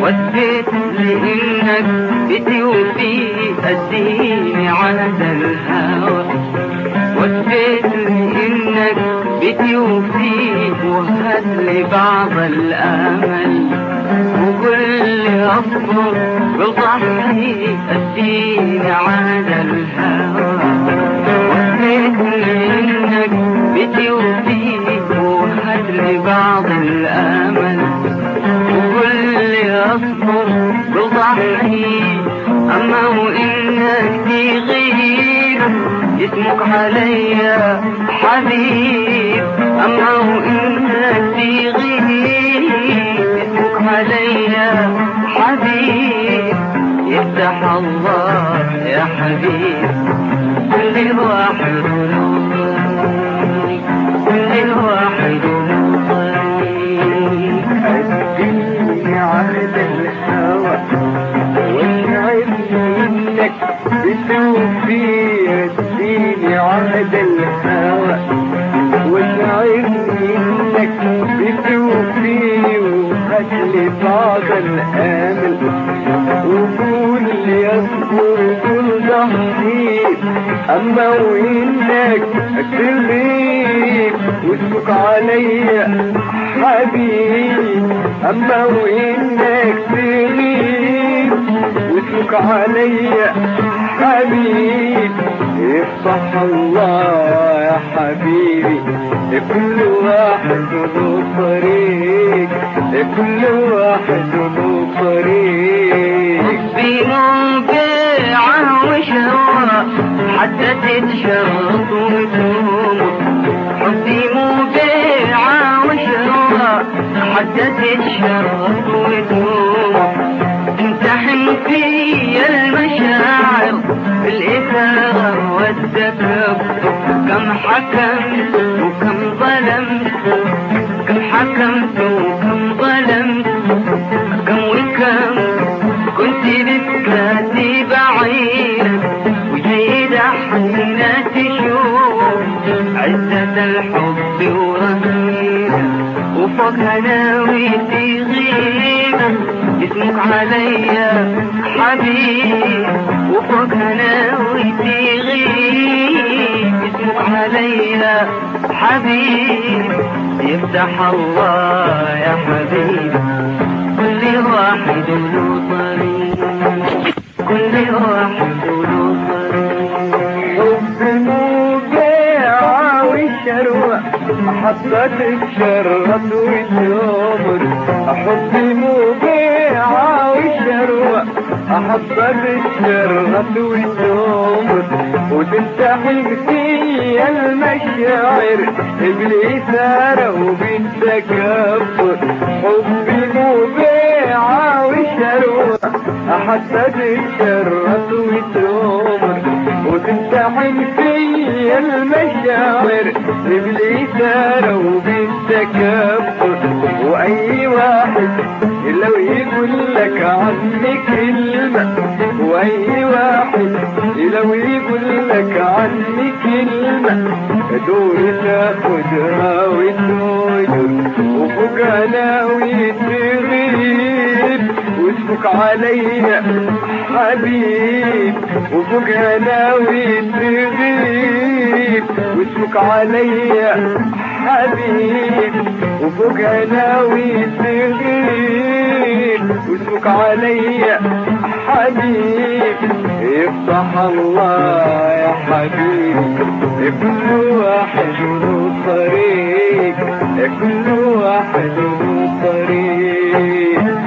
وثبت لي انك بتوفي الدين عهد الهوى وثبت لي انك بتوفي وهات لي بعض الامل وقل لي اصبر بصحي الدين عهد الهوى وثبت لي انك بتوفي وهات لي بعض الامل وقل لي اصبر بضحي اما وانك تغيب اسمك عليا حبيب اما وانك تغيب اسمك عليا حبيب يفتح الله يا حبيب كل واحد نصري كل واحد نصري الدين عهد الهوى واشعرني انك بتوفي الدين عهد الهوى واشعرني انك بتوفي وخلي بعض الامل وقول لي اصبر قول ضحي اما وانك تغيب واسمك عليا حبيب اما وانك تغيب واسمك عليا حبيب افتح الله يا حبيبي كل واحد له طريق كل واحد له طريق بينهم بيعة وشهوة حتى تتشرط وتموت حبي مبيعة وشهوة حتى تتشرط وتموت امتحن في المشاعر بالإثارة والتكبر كم حكمت وكم ظلمت كم حكمت وكم ظلمت كم وكم كنت بفكرتي بعيد وجيد حين تشوف عزة الحب ورهيبة وفوق هناويتي غيبة اسمك عليا حبيب وفوق هناويتي غيب اسمك عليا حبيب يفتح الله يا حبيب كل واحد له طريق كل واحد له طريق حب موجع وشروة حطت الشرط والجمر حب موجع وشروة حطت الشرط والجمر وتلتحق في المشاعر بالإثارة وبالتكبر حب موجع وشروة حطت الشرط والجمر وتمتحن في المشاعر بالإثارة وبالتكبر وأي واحد لو يقول لك عني كلمة وأي واحد لو يقول لك عني كلمة دور تاخدها وتوجر وفوق ناوي تغيب واسمك عليا حبيب وفوق ناوي تغيب واسمك عليا حبيب وفوق ناوي تغيب واسمك عليا حبيب افتح الله يا حبيبي كل واحد له طريق كل واحد له طريق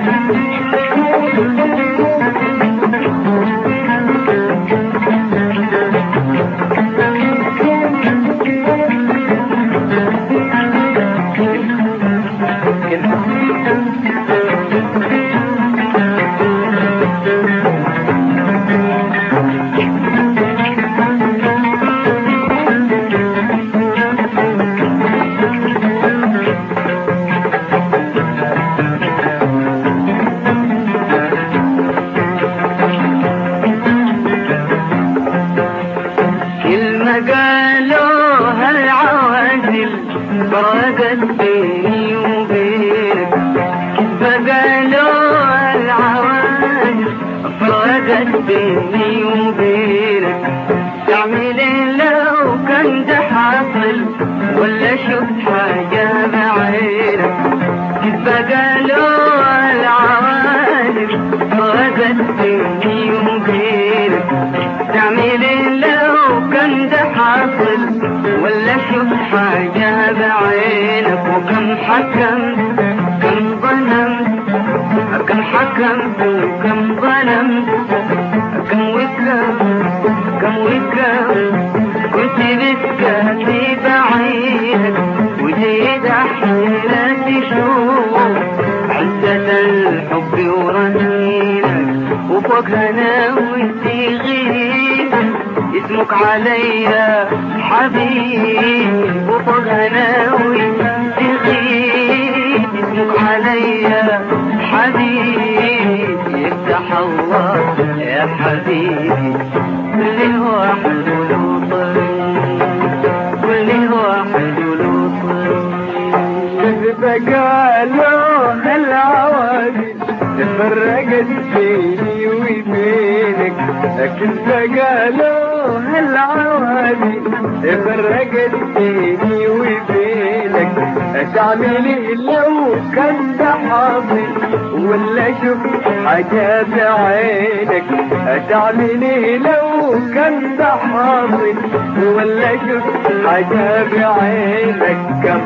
بيني وبينك تعمل لو كان ده حاصل ولا شفت حاجة بعينك كيف قالوا العوالم غزت بيني وبينك تعمل لو كان ده حاصل ولا شفت حاجة بعينك وكم حكم كم ظلمت كم حكمت وكم ظلمت كم وكم كم وكم كنت بتكفي بعينك وجيت احيانا تشوف عزة الحب ورنينك وفوق انا وانت غيب اسمك عليا حبيب وفوق انا وانت غيب اسمك عليا حبيب يفتح الله يا حبيبي كل واحد له طريق كل واحد له طريق كذب قالوا العوادي تفرقت بيني وبينك كذب قالوا العوادي تفرقت بيني وبينك تعملي لو كان ده حاصل ولا شفت حاجة بعينك تعملي لو كان ده حاصل ولا شفت حاجة بعينك كم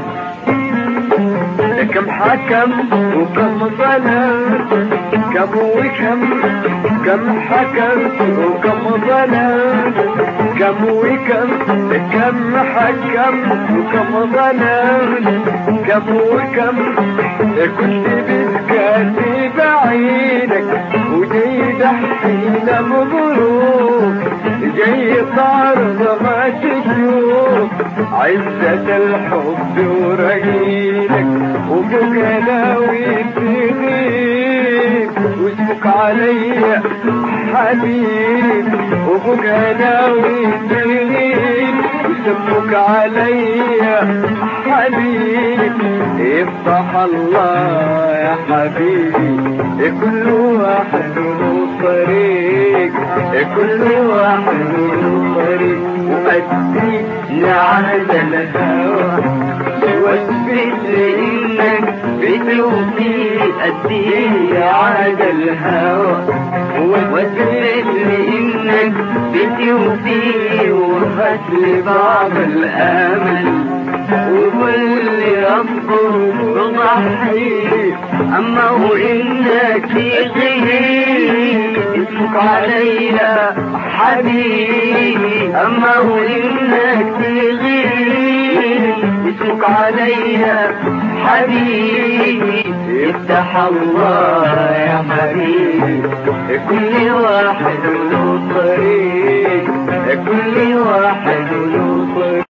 كم حكم وكم ظلم كم وكم كم حكم وكم ظلم كم وكم كم حكم وكم ظلم كم وكم كنت بتكاتي بعينك وجاي دحينا مبروك جاي طارد ما تشوف عزة الحب ورقيلك وفوق ناوي تغيب واسمك عليا حبيب وفوق ناوي تغيب واسمك عليا حبيب افتح الله يا حبيبي كل واحد له طريق كل واحد له طريق وأدي لعهد الهوى واثبت لانك بتوفي قدي عهد الهوى واثبت لانك بتوفي وفت لبعض الامل وكل اصبر وضحي اما هو انك تغيب اسمك عليا حبيبي اما هو انك تغيب اسمك عليا حبيبي افتح الله يا حبيبي كل واحد له طريق كل واحد له طريق